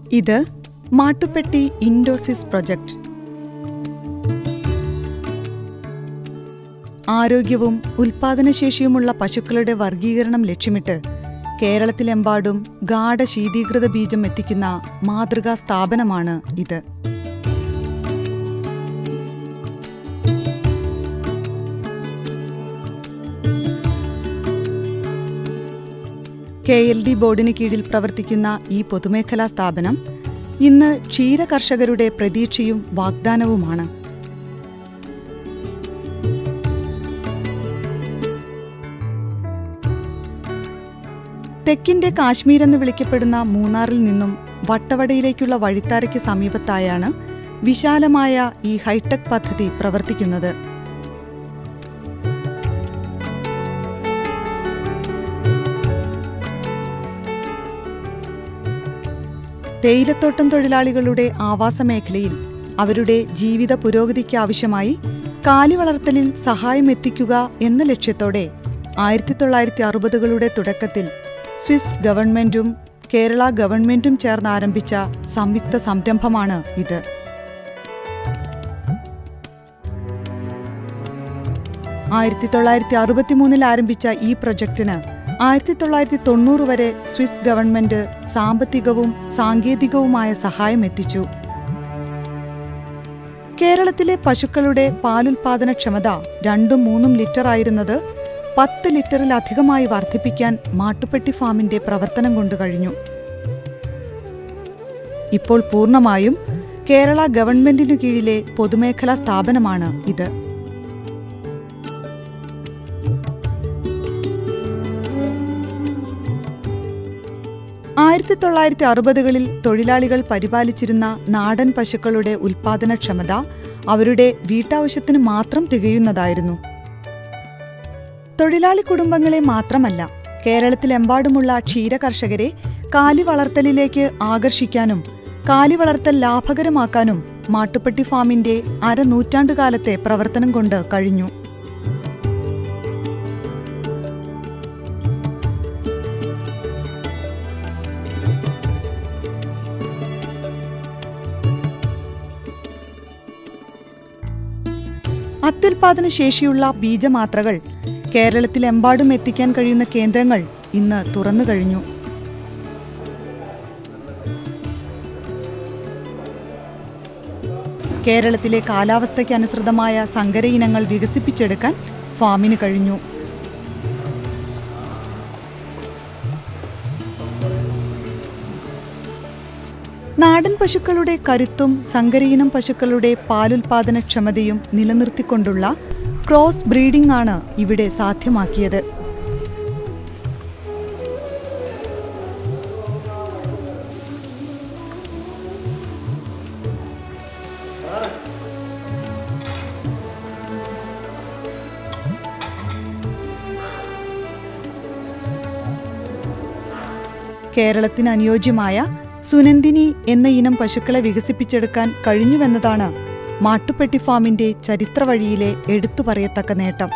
ഇത് Mattupetty Indo-Swiss project ആരോഗ്യവും ഉൽപാദനശേഷിയുമുള്ള പശുക്കളുടെ വർഗീകരണം ലക്ഷ്യമിട്ട് കേരളത്തിലെമ്പാടും ഗാഢ ശീതീകൃത ബീജം എത്തിക്കുന്ന മാതൃകാ സ്ഥാപനമാണ് ഇത് കെ എൽ ഡി ബോർഡിന് കീഴിൽ പ്രവർത്തിക്കുന്ന ഈ പൊതുമേഖലാ സ്ഥാപനം ഇന്ന് ക്ഷീര കർഷകരുടെ പ്രതീക്ഷയും വാഗ്ദാനവുമാണ് തെക്കിന്റെ കാശ്മീർ എന്ന് വിളിക്കപ്പെടുന്ന മൂന്നാറിൽ നിന്നും വട്ടവടയിലേക്കുള്ള വഴിത്താരയ്ക്ക് സമീപത്തായാണ് വിശാലമായ ഈ ഹൈടെക് പദ്ധതി പ്രവർത്തിക്കുന്നത് തേയിലത്തോട്ടം തൊഴിലാളികളുടെ ആവാസ മേഖലയിൽ അവരുടെ ജീവിത പുരോഗതിക്ക് ആവശ്യമായി കാലി വളർത്തലിൽ സഹായം എത്തിക്കുക എന്ന ലക്ഷ്യത്തോടെ ആയിരത്തി തൊള്ളായിരത്തി അറുപതുകളുടെ തുടക്കത്തിൽ സ്വിസ് ഗവൺമെന്റും കേരള ഗവൺമെന്റും ചേർന്ന് ആരംഭിച്ച സംയുക്ത സംരംഭമാണ് ഇത് ആയിരത്തി തൊള്ളായിരത്തി അറുപത്തിമൂന്നിൽ ആരംഭിച്ച ഈ പ്രൊജക്ടിന് ആയിരത്തി തൊള്ളായിരത്തി തൊണ്ണൂറ് വരെ സ്വിസ് ഗവൺമെന്റ് സാമ്പത്തികവും സാങ്കേതികവുമായ സഹായം എത്തിച്ചു കേരളത്തിലെ പശുക്കളുടെ പാലുൽപാദനക്ഷമത രണ്ടും മൂന്നും ലിറ്റർ ആയിരുന്നത് പത്ത് ലിറ്ററിലധികമായി വർദ്ധിപ്പിക്കാൻ മാട്ടുപ്പെട്ടി ഫാമിന്റെ പ്രവർത്തനം കൊണ്ട് കഴിഞ്ഞു ഇപ്പോൾ പൂർണ്ണമായും കേരള ഗവൺമെന്റിനു കീഴിലെ പൊതുമേഖലാ സ്ഥാപനമാണ് ഇത് ആയിരത്തി തൊള്ളായിരത്തി അറുപതുകളിൽ തൊഴിലാളികൾ പരിപാലിച്ചിരുന്ന നാടൻ പശുക്കളുടെ ഉൽപാദനക്ഷമത അവരുടെ വീട്ടാവശ്യത്തിന് മാത്രം തികയുന്നതായിരുന്നു തൊഴിലാളി കുടുംബങ്ങളെ മാത്രമല്ല കേരളത്തിലെമ്പാടുമുള്ള ക്ഷീര കർഷകരെ കാലി വളർത്തലിലേക്ക് ആകർഷിക്കാനും കാലി വളർത്തൽ ലാഭകരമാക്കാനും മാട്ടുപ്പെട്ടി ഫാമിന്റെ അരനൂറ്റാണ്ടുകാലത്തെ പ്രവർത്തനം കൊണ്ട് കഴിഞ്ഞു അത്യുൽപാദന ശേഷിയുള്ള ബീജമാത്രകൾ കേരളത്തിലെമ്പാടും എത്തിക്കാൻ കഴിയുന്ന കേന്ദ്രങ്ങൾ ഇന്ന് തുറന്നു കഴിഞ്ഞു കേരളത്തിലെ കാലാവസ്ഥയ്ക്ക് അനുസൃതമായ സങ്കര ഇനങ്ങൾ വികസിപ്പിച്ചെടുക്കാൻ ഫാമിന് കഴിഞ്ഞു നാടൻ പശുക്കളുടെ കരുത്തും സങ്കരയിനം പശുക്കളുടെ പാലുൽപാദനക്ഷമതയും നിലനിർത്തിക്കൊണ്ടുള്ള ക്രോസ് ബ്രീഡിംഗ് ആണ് ഇവിടെ സാധ്യമാക്കിയത് കേരളത്തിന് അനുയോജ്യമായ സുനന്ദിനി എന്ന ഇനം പശുക്കളെ വികസിപ്പിച്ചെടുക്കാൻ കഴിഞ്ഞുവെന്നതാണ് മാട്ടുപ്പെട്ടി ഫാമിന്റെ ചരിത്ര വഴിയിലെ എടുത്തു പറയത്തക്ക നേട്ടം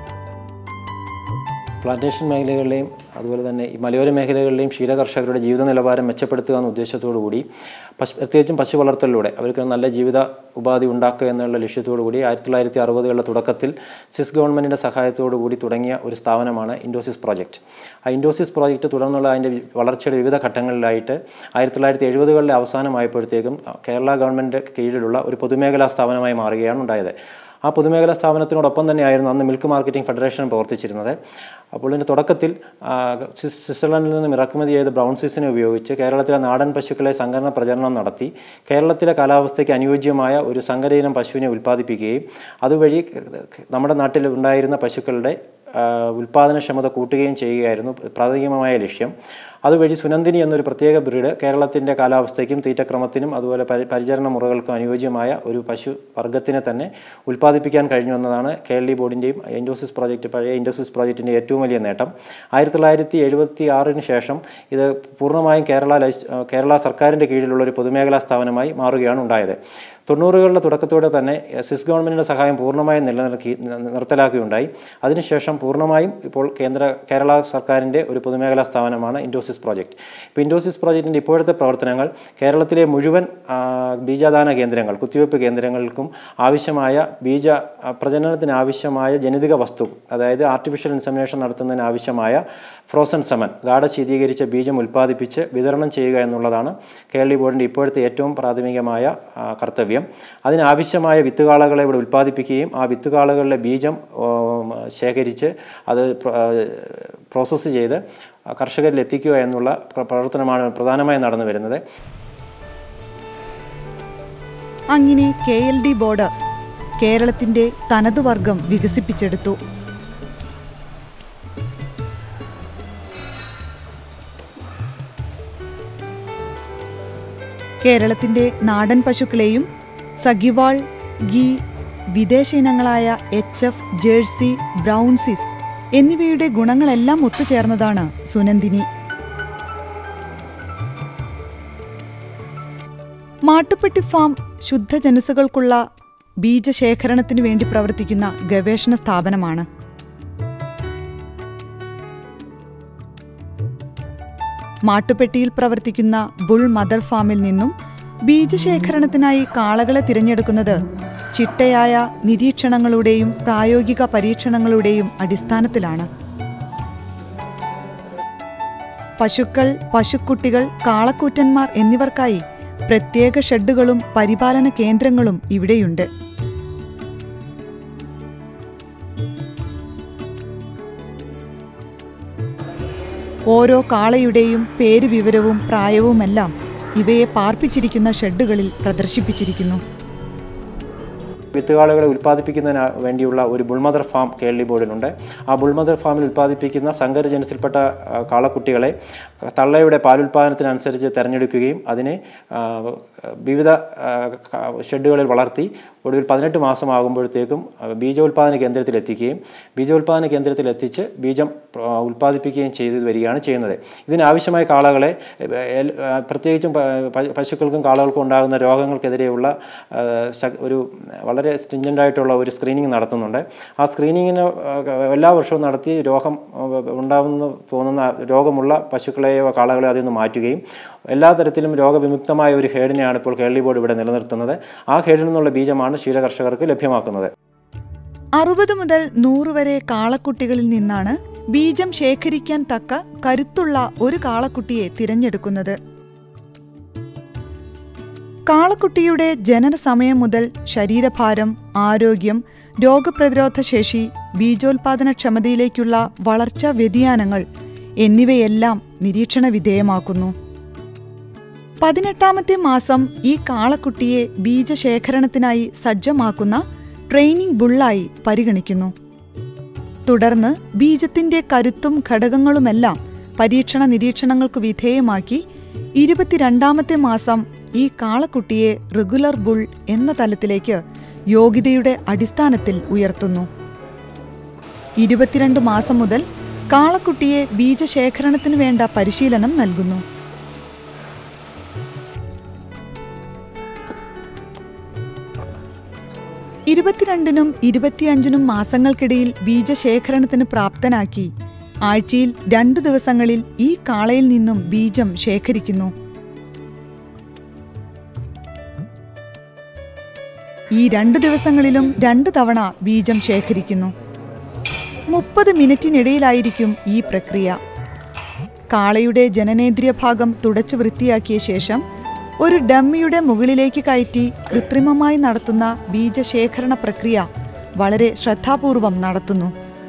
പ്ലാന്റേഷൻ മേഖലകളിലെയും അതുപോലെ തന്നെ ഈ മലയോര മേഖലകളിലെയും ക്ഷീരകർഷകരുടെ ജീവിത നിലവാരം മെച്ചപ്പെടുത്തുക എന്ന ഉദ്ദേശത്തോടു കൂടി പശു പ്രത്യേകിച്ചും പശു വളർത്തലിലൂടെ അവർക്ക് നല്ല ജീവിത ഉപാധി ഉണ്ടാക്കുക എന്നുള്ള ലക്ഷ്യത്തോടു കൂടി ആയിരത്തി തൊള്ളായിരത്തി അറുപതുകളുടെ തുടക്കത്തിൽ സിസ് ഗവൺമെൻറ്റിൻ്റെ സഹായത്തോടു കൂടി തുടങ്ങിയ ഒരു സ്ഥാപനമാണ് ഇൻഡോസിസ് പ്രോജക്റ്റ് ആ ഇൻഡോസിസ് പ്രോജക്റ്റ് തുടർന്നുള്ള അതിൻ്റെ വി- വളർച്ചയുടെ വിവിധ ഘട്ടങ്ങളിലായിട്ട് ആയിരത്തി തൊള്ളായിരത്തി എഴുപതുകളുടെ അവസാനമായപ്പോഴത്തേക്കും കേരള ഗവൺമെൻറ് കീഴിലുള്ള ഒരു പൊതുമേഖലാ സ്ഥാപനമായി മാറുകയാണ് ഉണ്ടായത് ആ പൊതുമേഖലാ സ്ഥാപനത്തിനോടൊപ്പം തന്നെയായിരുന്നു അന്ന് മിൽക്ക് മാർക്കറ്റിംഗ് ഫെഡറേഷൻ പ്രവർത്തിച്ചിരുന്നത് അപ്പോൾ ഇതിൻ്റെ തുടക്കത്തിൽ ആ, സ്വിസ്- സ്വിറ്റ്സർലൻഡിൽ നിന്നും ഇറക്കുമതി ചെയ്ത ബ്രൗൺ സീസിനെ ഉപയോഗിച്ച് കേരളത്തിലെ നാടൻ പശുക്കളെ സങ്കരണ പ്രചരണം നടത്തി കേരളത്തിലെ കാലാവസ്ഥയ്ക്ക് അനുയോജ്യമായ ഒരു സങ്കരയിനം പശുവിനെ ഉൽപ്പാദിപ്പിക്കുകയും അതുവഴി നമ്മുടെ നാട്ടിൽ ഉണ്ടായിരുന്ന പശുക്കളുടെ ആ, ഉൽപ്പാദനക്ഷമത കൂട്ടുകയും ചെയ്യുകയായിരുന്നു പ്രാഥമികമായ ലക്ഷ്യം അതുവഴി സുനന്ദിനി എന്നൊരു പ്രത്യേക ബ്രീഡ് കേരളത്തിൻ്റെ കാലാവസ്ഥയ്ക്കും തീറ്റക്രമത്തിനും അതുപോലെ പരി പരിചരണ മുറകൾക്കും അനുയോജ്യമായ ഒരു പശു വർഗ്ഗത്തിനെ തന്നെ ഉൽപ്പാദിപ്പിക്കാൻ കഴിഞ്ഞു എന്നതാണ് കെ എൽ ഡി ബോർഡിൻ്റെയും ഇൻഡോസിസ് പ്രോജക്റ്റ് പഴയ ഇൻഡോസിസ് പ്രോജക്റ്റിൻ്റെ ഏറ്റവും വലിയ നേട്ടം ആയിരത്തി തൊള്ളായിരത്തി എഴുപത്തി ആറിന് ശേഷം ഇത് പൂർണ്ണമായും കേരള ലൈസ് കേരള സർക്കാരിൻ്റെ കീഴിലുള്ള ഒരു പൊതുമേഖലാ സ്ഥാപനമായി മാറുകയാണ് ഉണ്ടായത് തൊണ്ണൂറുകളുടെ തുടക്കത്തോടെ തന്നെ സ്വിസ് ഗവൺമെൻറ്റിൻ്റെ സഹായം പൂർണ്ണമായും നിലനിർത്തി നിർത്തലാക്കുകയുണ്ടായി അതിനുശേഷം പൂർണ്ണമായും ഇപ്പോൾ കേന്ദ്ര കേരള സർക്കാരിൻ്റെ ഒരു പൊതുമേഖലാ സ്ഥാപനമാണ് ഇൻഡോസിസ് പ്രോജക്റ്റ് ഇപ്പോൾ ഇൻഡോസിസ് പ്രോജക്റ്റിൻ്റെ ഇപ്പോഴത്തെ പ്രവർത്തനങ്ങൾ കേരളത്തിലെ മുഴുവൻ ആ, ബീജാദാന കേന്ദ്രങ്ങൾ കുത്തിവയ്പ്പ് കേന്ദ്രങ്ങൾക്കും ആവശ്യമായ ബീജ ആ, പ്രജനനത്തിന് ആവശ്യമായ ജനിതക വസ്തു അതായത് ആർട്ടിഫിഷ്യൽ ഇൻസമിനേഷൻ നടത്തുന്നതിന് ആവശ്യമായ ഫ്രോസൺ സമൻ ഗാഢ ശീതീകരിച്ച ബീജം ഉൽപ്പാദിപ്പിച്ച് വിതരണം ചെയ്യുക എന്നുള്ളതാണ് കേരളീയ ബോർഡിൻ്റെ ഇപ്പോഴത്തെ ഏറ്റവും പ്രാഥമികമായ ആ, കർത്തവ്യം അതിനാവശ്യമായ വിത്തുകാളകളെ ഇവിടെ ഉൽപ്പാദിപ്പിക്കുകയും ആ വിത്തുകാളകളിലെ ബീജം ഉം, ശേഖരിച്ച് അത് പ്ര- ആ, പ്രോസസ്സ് ചെയ്ത് കർഷകരിൽ എത്തിക്കുക എന്നുള്ള പ്ര- പ്രവർത്തനമാണ് പ്രധാനമായും നടന്നു വരുന്നത് അങ്ങനെ കെ എൽ ഡി ബോർഡ് കേരളത്തിന്റെ തനതുവർഗം വികസിപ്പിച്ചെടുത്തു കേരളത്തിന്റെ നാടൻ പശുക്കളെയും സഗിവാൾ ഗീ വിദേശ ഇനങ്ങളായ എച്ച് എഫ് ജേഴ്സി ബ്രൗൺസിസ് എന്നിവയുടെ ഗുണങ്ങളെല്ലാം ഒത്തുചേർന്നതാണ് സുനന്ദിനി മാട്ടുപ്പെട്ടി ഫാം ശുദ്ധജനുസുകൾക്കുള്ള ബീജശേഖരണത്തിനു വേണ്ടി പ്രവർത്തിക്കുന്ന ഗവേഷണ സ്ഥാപനമാണ് മാട്ടുപ്പെട്ടിയിൽ പ്രവർത്തിക്കുന്ന ബുൾ മദർ ഫാമിൽ നിന്നും ബീജശേഖരണത്തിനായി കാളകളെ തിരഞ്ഞെടുക്കുന്നത് ചിട്ടയായ നിരീക്ഷണങ്ങളുടെയും പ്രായോഗിക പരീക്ഷണങ്ങളുടെയും അടിസ്ഥാനത്തിലാണ് പശുക്കൾ പശുക്കുട്ടികൾ കാളക്കൂറ്റന്മാർ എന്നിവർക്കായി പ്രത്യേക ഷെഡുകളും പരിപാലന കേന്ദ്രങ്ങളും ഇവിടെയുണ്ട് ഓരോ കാളയുടെയും പേര് വിവരവും പ്രായവുമെല്ലാം ഇവയെ പാർപ്പിച്ചിരിക്കുന്ന ഷെഡുകളിൽ പ്രദർശിപ്പിച്ചിരിക്കുന്നു വിത്തുകാളുകളെ ഉൽപ്പാദിപ്പിക്കുന്നതിന് വേണ്ടിയുള്ള ഒരു ബുൾമദർ ഫാം കേരളി ബോർഡിലുണ്ട് ആ ബുൾമദർ ഫാമിൽ ഉൽപ്പാദിപ്പിക്കുന്ന സങ്കര ജനസിൽപ്പെട്ട ആ, കാളക്കുട്ടികളെ തള്ളയുടെ പാലുൽപാദനത്തിനനുസരിച്ച് തിരഞ്ഞെടുക്കുകയും അതിനെ ആ, വിവിധ ആ, ക- ഷെഡുകളിൽ വളർത്തി ഒടുവിൽ പതിനെട്ട് മാസമാകുമ്പോഴത്തേക്കും ആ, ബീജോൽപാദന കേന്ദ്രത്തിൽ എത്തിക്കുകയും ബീജോൽപാദന കേന്ദ്രത്തിൽ എത്തിച്ച് ബീജം ആ, ഉൽപ്പാദിപ്പിക്കുകയും ചെയ്തു വരികയാണ് ചെയ്യുന്നത് ഇതിനാവശ്യമായ കാളകളെ എ, എൽ- ആ, പ്രത്യേകിച്ചും പ- പ- പശുക്കൾക്കും കാളകൾക്കും ഉണ്ടാകുന്ന രോഗങ്ങൾക്കെതിരെയുള്ള ആ, ശ- ഒരു വളരെ സ്ട്രിഞ്ചൻ്റ് ആയിട്ടുള്ള ഒരു സ്ക്രീനിങ് നടത്തുന്നുണ്ട് ആ സ്ക്രീനിങ്ങിന് എല്ലാ വർഷവും നടത്തി രോഗം ആ, ഉണ്ടാകുന്ന തോന്നുന്ന രോഗമുള്ള പശുക്കളെയോ കാളകളെയോ അതിൽ നിന്ന് മാറ്റുകയും എല്ലാ തരത്തിലും രോഗവിമുക്തമായ ഒരു ഹേഡിനെയാണ് ഇപ്പോൾ കേരളി ബോർഡ് ഇവിടെ നിലനിർത്തുന്നത് ആ ഹേഡിൽ നിന്നുള്ള ബീജമാണ് ക്ഷീരകർഷകർക്ക് ലഭ്യമാക്കുന്നത് അറുപത് മുതൽ നൂറ് വരെ കാളക്കുട്ടികളിൽ നിന്നാണ് ബീജം ശേഖരിക്കാൻ തക്ക കരുത്തുള്ള ഒരു കാളക്കുട്ടിയെ തിരഞ്ഞെടുക്കുന്നത് കാളക്കുട്ടിയുടെ ജനന സമയം മുതൽ ശരീരഭാരം ആരോഗ്യം രോഗപ്രതിരോധ ശേഷി ബീജോൽപാദന ക്ഷമതയിലേക്കുള്ള വളർച്ചാ വ്യതിയാനങ്ങൾ എന്നിവയെല്ലാം നിരീക്ഷണ വിധേയമാക്കുന്നു പതിനെട്ടാമത്തെ മാസം ഈ കാളക്കുട്ടിയെ ബീജശേഖരണത്തിനായി സജ്ജമാക്കുന്ന ട്രെയിനിംഗ് ബുള്ളായി പരിഗണിക്കുന്നു തുടർന്ന് ബീജത്തിന്റെ കരുത്തും ഘടകങ്ങളുമെല്ലാം പരീക്ഷണ നിരീക്ഷണങ്ങൾക്ക് വിധേയമാക്കി ഇരുപത്തിരണ്ടാമത്തെ മാസം ഈ കാളക്കുട്ടിയെ റെഗുലർ ബുൾ എന്ന തലത്തിലേക്ക് യോഗ്യതയുടെ അടിസ്ഥാനത്തിൽ ഉയർത്തുന്നു ഇരുപത്തിരണ്ട് മാസം മുതൽ കാളക്കുട്ടിയെ ബീജശേഖരണത്തിനു വേണ്ട പരിശീലനം നൽകുന്നു ഇരുപത്തിരണ്ടിനും ഇരുപത്തിയഞ്ചിനും മാസങ്ങൾക്കിടയിൽ ബീജശേഖരണത്തിന് പ്രാപ്തനാക്കി ആഴ്ചയിൽ രണ്ടു ദിവസങ്ങളിൽ ഈ കാളയിൽ നിന്നും ബീജം ശേഖരിക്കുന്നു ഈ രണ്ടു ദിവസങ്ങളിലും രണ്ടു തവണ ബീജം ശേഖരിക്കുന്നു മുപ്പത് മിനിറ്റിനിടയിലായിരിക്കും ഈ പ്രക്രിയ കാളയുടെ ജനനേന്ദ്രിയ ഭാഗം തുടച്ചു വൃത്തിയാക്കിയ ശേഷം ഒരു ഡമ്മിയുടെ മുകളിലേക്ക് കയറ്റി കൃത്രിമമായി നടത്തുന്ന ബീജശേഖരണ പ്രക്രിയ വളരെ ശ്രദ്ധാപൂർവം നടത്തുന്നു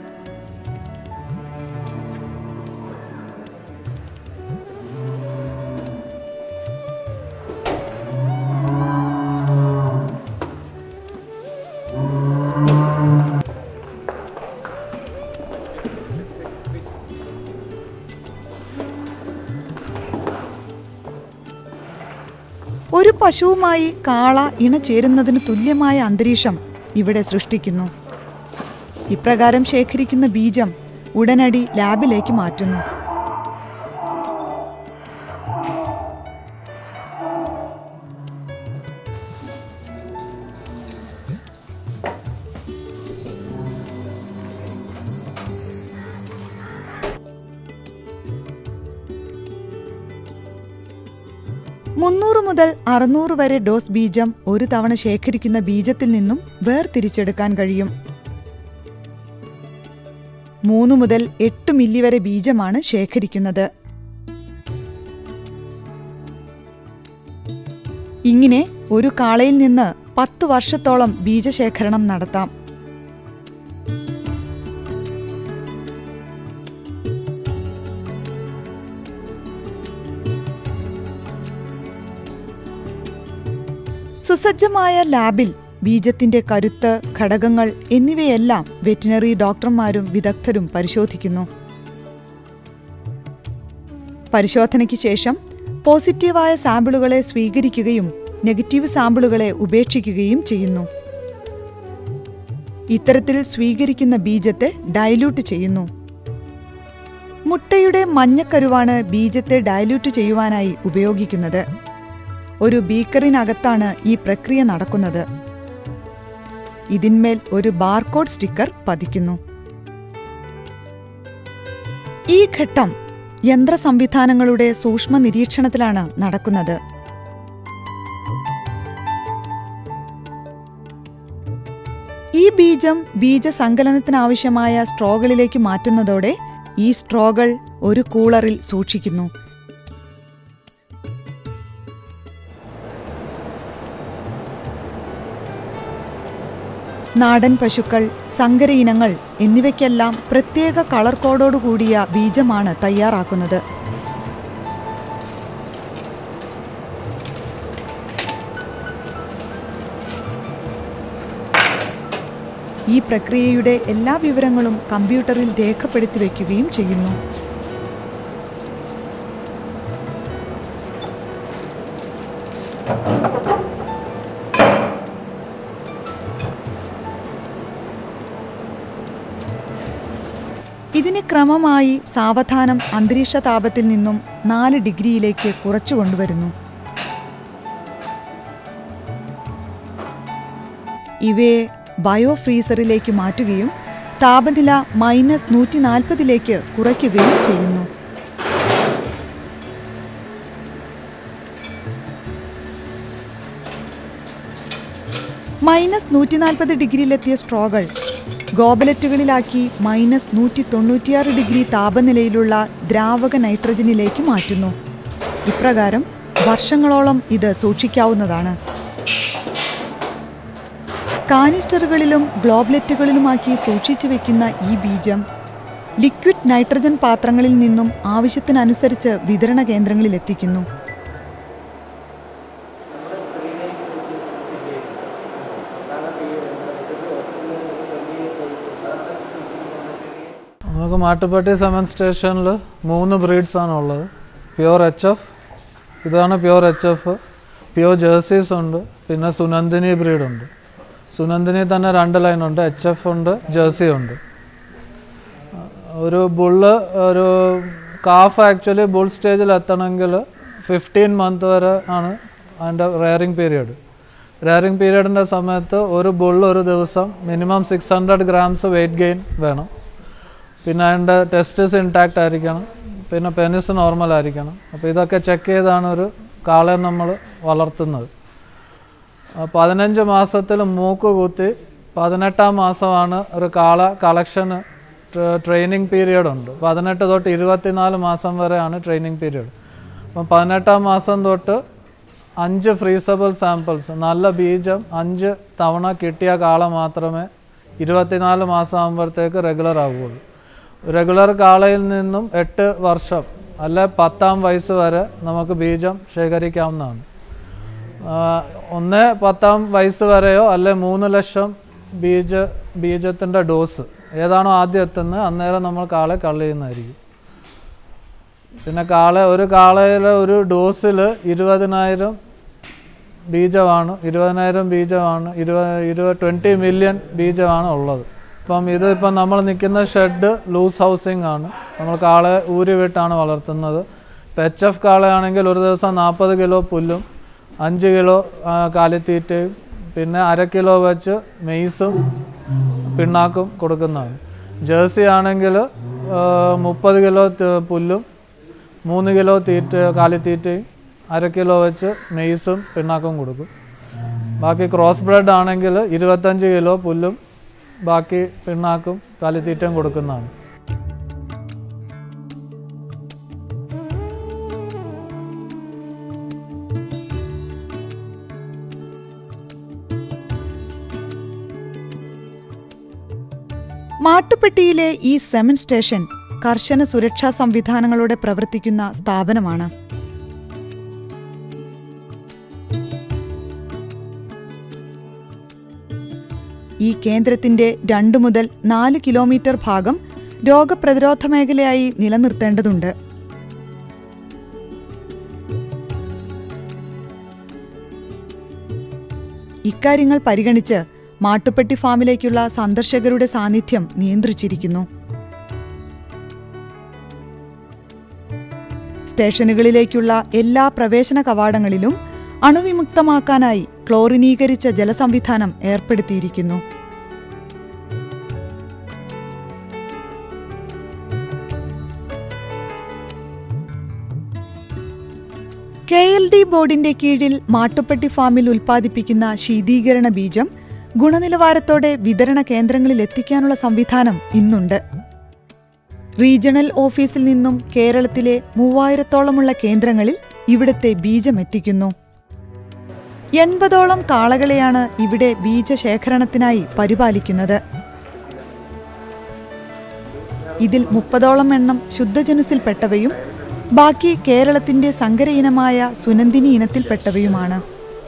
ഒരു പശുവുമായി കാള ഇണചേരുന്നതിന് തുല്യമായ അന്തരീക്ഷം ഇവിടെ സൃഷ്ടിക്കുന്നു ഇപ്രകാരം ശേഖരിക്കുന്ന ബീജം ഉടനടി ലാബിലേക്ക് മാറ്റുന്നു മുന്നൂറ് മുതൽ അറുന്നൂറ് വരെ ഡോസ് ബീജം ഒരു തവണ ശേഖരിക്കുന്ന ബീജത്തിൽ നിന്നും വേർതിരിച്ചെടുക്കാൻ കഴിയും മൂന്ന് മുതൽ എട്ട് മില്ലി വരെ ബീജമാണ് ശേഖരിക്കുന്നത് ഇങ്ങനെ ഒരു കാളയിൽ നിന്ന് പത്ത് വർഷത്തോളം ബീജശേഖരണം നടത്താം സുസജ്ജമായ ലാബിൽ ബീജത്തിന്റെ കരുത്ത് ഘടകങ്ങൾ എന്നിവയെല്ലാം വെറ്റിനറി ഡോക്ടർമാരും വിദഗ്ധരും പരിശോധിക്കുന്നു പരിശോധനയ്ക്ക് ശേഷം പോസിറ്റീവായ സാമ്പിളുകളെ സ്വീകരിക്കുകയും നെഗറ്റീവ് സാമ്പിളുകളെ ഉപേക്ഷിക്കുകയും ചെയ്യുന്നു ഇത്തരത്തിൽ സ്വീകരിക്കുന്ന ബീജത്തെ ഡയല്യൂട്ട് ചെയ്യുന്നു മുട്ടയുടെ മഞ്ഞക്കരുവാണ് ബീജത്തെ ഡയല്യൂട്ട് ചെയ്യുവാനായി ഉപയോഗിക്കുന്നത് ഒരു ബീക്കറിനകത്താണ് ഈ പ്രക്രിയ നടക്കുന്നത് ഇതിന്മേൽ ഒരു ബാർകോഡ് സ്റ്റിക്കർ പതിക്കുന്നു ഈ ഘട്ടം യന്ത്ര സംവിധാനങ്ങളുടെ സൂക്ഷ്മ നിരീക്ഷണത്തിലാണ് നടക്കുന്നത് ഈ ബീജം ബീജസങ്കലനത്തിനാവശ്യമായ സ്ട്രോകളിലേക്ക് മാറ്റുന്നതോടെ ഈ സ്ട്രോകൾ ഒരു കൂളറിൽ സൂക്ഷിക്കുന്നു നാടൻ പശുക്കൾ സങ്കര ഇനങ്ങൾ എന്നിവയ്ക്കെല്ലാം പ്രത്യേക കളർ കോഡോടു കൂടിയ ബീജമാണ് തയ്യാറാക്കുന്നത് ഈ പ്രക്രിയയുടെ എല്ലാ വിവരങ്ങളും കമ്പ്യൂട്ടറിൽ രേഖപ്പെടുത്തി വയ്ക്കുകയും ചെയ്യുന്നു ഇതിന് ക്രമമായി സാവധാനം അന്തരീക്ഷ താപത്തിൽ നിന്നും നാല് ഡിഗ്രിയിലേക്ക് കുറച്ചു കൊണ്ടുവരുന്നു ഇവയെ ബയോ ഫ്രീസറിലേക്ക് മാറ്റുകയും താപനില മൈനസ് നൂറ്റി നാൽപ്പതിലേക്ക് കുറയ്ക്കുകയും ചെയ്യുന്നു മൈനസ് നൂറ്റി നാൽപ്പത് ഡിഗ്രിയിലെത്തിയ സ്ട്രോകൾ ഗോബലറ്റുകളിലാക്കി മൈനസ് നൂറ്റി തൊണ്ണൂറ്റിയാറ് ഡിഗ്രി താപനിലയിലുള്ള ദ്രാവക നൈട്രജനിലേക്ക് മാറ്റുന്നു ഇപ്രകാരം വർഷങ്ങളോളം ഇത് സൂക്ഷിക്കാവുന്നതാണ് കാനിസ്റ്ററുകളിലും ഗ്ലോബ്ലെറ്റുകളിലുമാക്കി സൂക്ഷിച്ചു വെക്കുന്ന ഈ ബീജം ലിക്വിഡ് നൈട്രജൻ പാത്രങ്ങളിൽ നിന്നും ആവശ്യത്തിനനുസരിച്ച് വിതരണ കേന്ദ്രങ്ങളിൽ എത്തിക്കുന്നു നമുക്ക് മാട്ടുപ്പെട്ടി സെമൻ സ്റ്റേഷനിൽ മൂന്ന് ബ്രീഡ്സ് ആണ് ഉള്ളത് പ്യുവർ എച്ച് എഫ് ഇതാണ് pure H F pure jerseys ഉണ്ട് പിന്നെ സുനന്ദിനി ബ്രീഡ് ഉണ്ട് സുനന്ദിനി തന്നെ രണ്ട് ലൈൻ ഉണ്ട് എച്ച് എഫ് ഉണ്ട് ജേഴ്സി ഉണ്ട് ഒരു ബുള്ള് ഒരു കാഫ് ആക്ച്വലി ബുൾ സ്റ്റേജിൽ എത്തണമെങ്കിൽ ഫിഫ്റ്റീൻ മന്ത് വരെ ആണ് അതിൻ്റെ റെയറിങ് പീരിയഡ് റെയറിങ് പീരിയഡിൻ്റെ സമയത്ത് ഒരു ബുള്ള് ഒരു ദിവസം minimum six hundred grams weight gain വേണം പിന്നെ അതിൻ്റെ ടെസ്റ്റസ് ഇൻടാക്റ്റ് ആയിരിക്കണം പിന്നെ പെനിസ് നോർമൽ ആയിരിക്കണം അപ്പോൾ ഇതൊക്കെ ചെക്ക് ചെയ്താണ് ഒരു കാളയെ നമ്മൾ വളർത്തുന്നത് ആ പതിനഞ്ച് മാസത്തിൽ മൂക്ക് കുത്തി പതിനെട്ടാം മാസമാണ് ഒരു കാള കളക്ഷന് ട്രെയിനിങ് പീരിയഡ് ഉണ്ട് പതിനെട്ട് തൊട്ട് ഇരുപത്തിനാല് മാസം വരെയാണ് ട്രെയിനിങ് പീരിയഡ് അപ്പം പതിനെട്ടാം മാസം തൊട്ട് അഞ്ച് ഫ്രീസബിൾ സാമ്പിൾസ് നല്ല ബീജം അഞ്ച് തവണ കിട്ടിയ കാള മാത്രമേ ഇരുപത്തിനാല് മാസം ആകുമ്പോഴത്തേക്ക് റെഗുലർ ആവുകയുള്ളൂ റെഗുലർ കാളയിൽ നിന്നും എട്ട് വർഷം അല്ലെ പത്താം വയസ്സ് വരെ നമുക്ക് ബീജം ശേഖരിക്കാവുന്നതാണ് ആ, ഒന്ന് പത്താം വയസ്സ് വരെയോ അല്ലെ മൂന്ന് ലക്ഷം ബീജ ബീജത്തിൻ്റെ ഡോസ് ഏതാണോ ആദ്യം എത്തുന്നത് അന്നേരം നമ്മൾ കാളെ കള്ള് ചെയ്യുന്നതായിരിക്കും പിന്നെ കാള ഒരു കാളയിലെ ഒരു ഡോസിൽ ഇരുപതിനായിരം ബീജമാണ് ഇരുപതിനായിരം ബീജമാണ് ഇരുപത് ഇരുപത് ട്വൻറ്റി മില്യൺ ബീജമാണ് ഉള്ളത് ഇപ്പം ഇത് ഇപ്പം നമ്മൾ നിൽക്കുന്ന ഷെഡ് ലൂസ് ഹൗസിംഗ് ആണ് നമ്മൾ കാളെ ഊരി വിട്ടാണ് വളർത്തുന്നത് ഇപ്പം എച്ച് എഫ് കാളയാണെങ്കിൽ ഒരു ദിവസം നാൽപ്പത് കിലോ പുല്ലും അഞ്ച് കിലോ ആ, കാലിത്തീറ്റയും പിന്നെ അര കിലോ വെച്ച് മെയ്സും പിണ്ണാക്കും കൊടുക്കുന്നതാണ് ജേഴ്സി ആണെങ്കിൽ മുപ്പത് കിലോ ത- പുല്ലും മൂന്ന് കിലോ തീറ്റ കാലിത്തീറ്റയും അര കിലോ വെച്ച് മെയ്സും പിണ്ണാക്കും കൊടുക്കും ബാക്കി ക്രോസ് ബ്രെഡ് ആണെങ്കിൽ ഇരുപത്തഞ്ച് കിലോ പുല്ലും ബാക്കി പിണ്ണാക്കും കാലിത്തീറ്റയും കൊടുക്കുന്നതാണ് മാട്ടുപ്പെട്ടിയിലെ ഈ സെമൻ സ്റ്റേഷൻ കർശന സുരക്ഷാ സംവിധാനങ്ങളോടെ പ്രവർത്തിക്കുന്ന സ്ഥാപനമാണ് ഈ കേന്ദ്രത്തിന്റെ രണ്ടു മുതൽ നാല് കിലോമീറ്റർ ഭാഗം രോഗപ്രതിരോധ മേഖലയായി നിലനിർത്തേണ്ടതുണ്ട് ഇക്കാര്യങ്ങൾ പരിഗണിച്ച് മാട്ടുപ്പെട്ടി ഫാമിലേക്കുള്ള സന്ദർശകരുടെ സാന്നിധ്യം നിയന്ത്രിച്ചിരിക്കുന്നു സ്റ്റേഷനുകളിലേക്കുള്ള എല്ലാ പ്രവേശന കവാടങ്ങളിലും അണുവിമുക്തമാക്കാനായി ക്ലോറിനീകരിച്ച ജലസംവിധാനം ഏർപ്പെടുത്തിയിരിക്കുന്നു കെ എൽ ഡി ബോർഡിന്റെ കീഴിൽ മാട്ടുപ്പെട്ടി ഫാമിൽ ഉൽപ്പാദിപ്പിക്കുന്ന ശീതീകരണ ബീജം ഗുണനിലവാരത്തോടെ വിതരണ കേന്ദ്രങ്ങളിൽ എത്തിക്കാനുള്ള സംവിധാനം ഇന്നുണ്ട് റീജിയണൽ ഓഫീസിൽ നിന്നും കേരളത്തിലെ മൂവായിരത്തോളമുള്ള കേന്ദ്രങ്ങളിൽ ഇവിടുത്തെ ബീജം എത്തിക്കുന്നു എൺപതോളം കാളകളെയാണ് ഇവിടെ ബീജശേഖരണത്തിനായി പരിപാലിക്കുന്നത് ഇതിൽ മുപ്പതോളം എണ്ണം ശുദ്ധജനുസിൽപ്പെട്ടവയും ബാക്കി കേരളത്തിന്റെ സങ്കര ഇനമായ സുനന്ദിനി ഇനത്തിൽപ്പെട്ടവയുമാണ്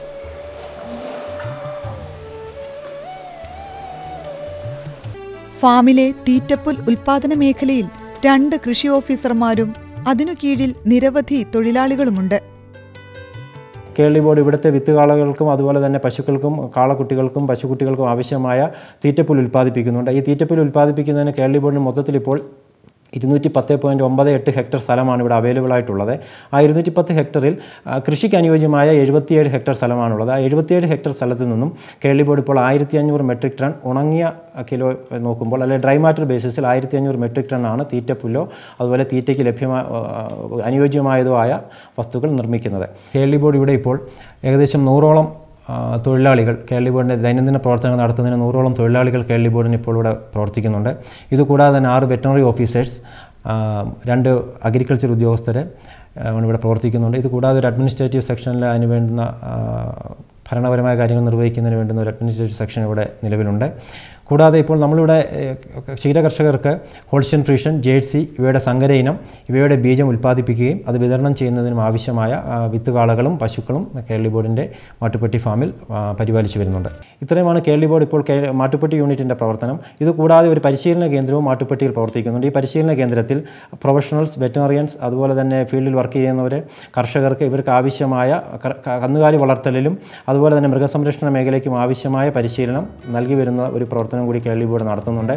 ഫാമിലെ തീറ്റപ്പുൽ ഉൽപാദന മേഖലയിൽ രണ്ട് കൃഷി ഓഫീസർമാരും അതിനു കീഴിൽ നിരവധി തൊഴിലാളികളുമുണ്ട് കേരളി ബോർഡ് ഇവിടുത്തെ വിത്തുകാളകൾക്കും അതുപോലെ തന്നെ പശുക്കൾക്കും കാളക്കുട്ടികൾക്കും പശുക്കുട്ടികൾക്കും ആവശ്യമായ തീറ്റപ്പുൽ ഉൽപ്പാദിപ്പിക്കുന്നുണ്ട് ഈ തീറ്റപ്പുൽ ഉൽപ്പാദിപ്പിക്കുന്നതിന് കേരളി ബോർഡിന് മൊത്തത്തിൽ ഇപ്പോൾ ഇരുന്നൂറ്റി പത്ത് പോയിൻറ്റ് ഒമ്പത് എട്ട് ഹെക്ടർ സ്ഥലമാണ് ഇവിടെ അവൈലബിൾ ആയിട്ടുള്ളത് ആ ഇരുന്നൂറ്റി പത്ത് ഹെക്ടറിൽ ആ, കൃഷിക്ക് അനുയോജ്യമായ എഴുപത്തിയേഴ് ഹെക്ടർ സ്ഥലമാണുള്ളത് ആ എഴുപത്തിയേഴ് ഹെക്ടർ സ്ഥലത്ത് നിന്നും കേരളി ബോർഡ് ഇപ്പോൾ ആയിരത്തി അഞ്ഞൂറ് മെട്രിക് ടൺ ഉണങ്ങിയ കിലോ നോക്കുമ്പോൾ അല്ലെങ്കിൽ ഡ്രൈ മാറ്റർ ബേസിസിൽ ആയിരത്തി അഞ്ഞൂറ് മെട്രിക് ടൺ ആണ് തീറ്റപ്പുല്ലോ അതുപോലെ തീറ്റയ്ക്ക് ലഭ്യമായ അനുയോജ്യമായതോ ആയ വസ്തുക്കൾ നിർമ്മിക്കുന്നത് കേരളി ബോർഡ് ഇവിടെ ഇപ്പോൾ ഏകദേശം നൂറോളം ആ, തൊഴിലാളികൾ കേരളി ബോർഡിൻ്റെ ദൈനംദിന പ്രവർത്തനങ്ങൾ നടത്തുന്നതിന് നൂറോളം തൊഴിലാളികൾ കേരളി ബോർഡിന് ഇപ്പോൾ ഇവിടെ പ്രവർത്തിക്കുന്നുണ്ട് ഇതുകൂടാതെ തന്നെ ആറ് വെറ്ററിനറി ഓഫീസേഴ്സ് ആ, രണ്ട് അഗ്രികൾച്ചർ ഉദ്യോഗസ്ഥർ ഇവിടെ പ്രവർത്തിക്കുന്നുണ്ട് ഇത് കൂടാതെ ഒരു അഡ്മിനിസ്ട്രേറ്റീവ് സെക്ഷനിൽ അതിന് വേണ്ടുന്ന ആ, ഭരണപരമായ കാര്യങ്ങൾ നിർവഹിക്കുന്നതിന് വേണ്ടുന്ന ഒരു അഡ്മിനിസ്ട്രേറ്റീവ് സെക്ഷൻ ഇവിടെ നിലവിലുണ്ട് കൂടാതെ ഇപ്പോൾ നമ്മളിവിടെ ഏഹ്, ക്ഷീരകർഷകർക്ക് ഹോൾസ്റ്റൻ ഫ്രീഷൻ ജേഴ്സി ഇവയുടെ സങ്കര ഇനം ഇവയുടെ ബീജം ഉൽപ്പാദിപ്പിക്കുകയും അത് വിതരണം ചെയ്യുന്നതിനും ആവശ്യമായ ആ, വിത്തുകാളകളും പശുക്കളും കേരളി ബോർഡിൻ്റെ മാട്ടുപ്പെട്ടി ഫാമിൽ ആ, പരിപാലിച്ചു വരുന്നുണ്ട് ഇത്രയുമാണ് കേരളി ബോർഡ് ഇപ്പോൾ കേ- മാട്ടുപ്പെട്ടി യൂണിറ്റിൻ്റെ പ്രവർത്തനം ഇത് കൂടാതെ ഒരു പരിശീലന കേന്ദ്രവും മാട്ടുപ്പെട്ടിയിൽ പ്രവർത്തിക്കുന്നുണ്ട് ഈ പരിശീലന കേന്ദ്രത്തിൽ പ്രൊഫഷണൽസ് വെറ്ററിയൻസ് അതുപോലെ തന്നെ ഫീൽഡിൽ വർക്ക് ചെയ്യുന്നവർ കർഷകർക്ക് ഇവർക്ക് ആവശ്യമായ ക- ക- കന്നുകാലി വളർത്തലിലും അതുപോലെ തന്നെ മൃഗസംരക്ഷണ മേഖലയ്ക്കും ആവശ്യമായ പരിശീലനം നൽകി വരുന്ന ഒരു പ്രവർത്തനം കൂടി കേരളി ബോർഡ് നടത്തുന്നുണ്ട്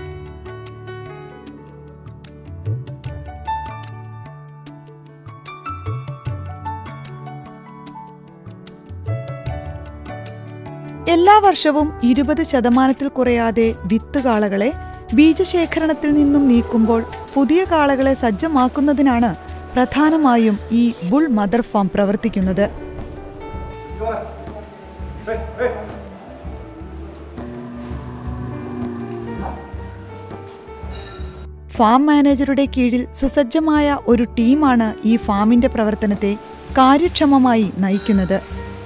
എല്ലാ വർഷവും ഇരുപത് ശതമാനത്തിൽ കുറയാതെ വിത്ത് കാളകളെ ബീജശേഖരണത്തിൽ നിന്നും നീക്കുമ്പോൾ പുതിയ കാളകളെ സജ്ജമാക്കുന്നതിനാണ് പ്രധാനമായും ഈ ബുൾ മദർ ഫാം പ്രവർത്തിക്കുന്നത് ഫാം മാനേജറുടെ കീഴിൽ സുസജ്ജമായ ഒരു ടീമാണ് ഈ ഫാമിന്റെ പ്രവർത്തനത്തെ കാര്യക്ഷമമായി നയിക്കുന്നത്